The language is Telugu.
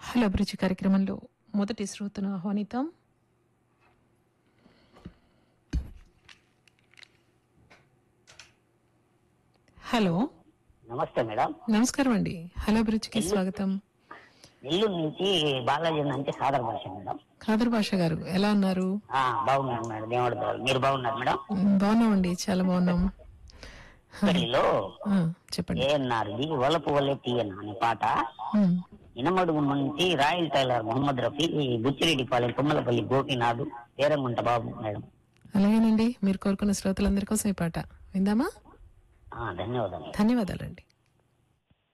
హలో అభిరుచి కార్యక్రమంలో మొదటి శ్రోతను ఆహ్వానిద్దాం హలో నమస్తే మేడం నమస్కారం అండి హలో అభిరుచికి స్వాగతం నెల్లూరు నుంచి బాలాజీ అంటే సాదర భాష మేడం ఖాదర్ భాష గారు ఎలా ఉన్నారు ఆ, బాగున్నాను మేడం దేవుడి దయ వల్ల. మీరు బాగున్నారు మేడం మ్, బాగున్నామండి చాలా బాగున్నాం ఇక్కడిలో ఆ, చెప్పండి ఏఎన్ఆర్ది వలపు వలే తీయన అనే పాట మ్, ఇనమడుగు నుంచి royal tailor Mohammed Rafi Buchireddypalem Tummalapalli Gopinath Perangunta Babu madam అలాగేనండి మీరు కోరుకున్న శ్రోతలందరి కోసం ఈ పాట విందామా ఆ, ధన్యవాదాలు ధన్యవాదాలండి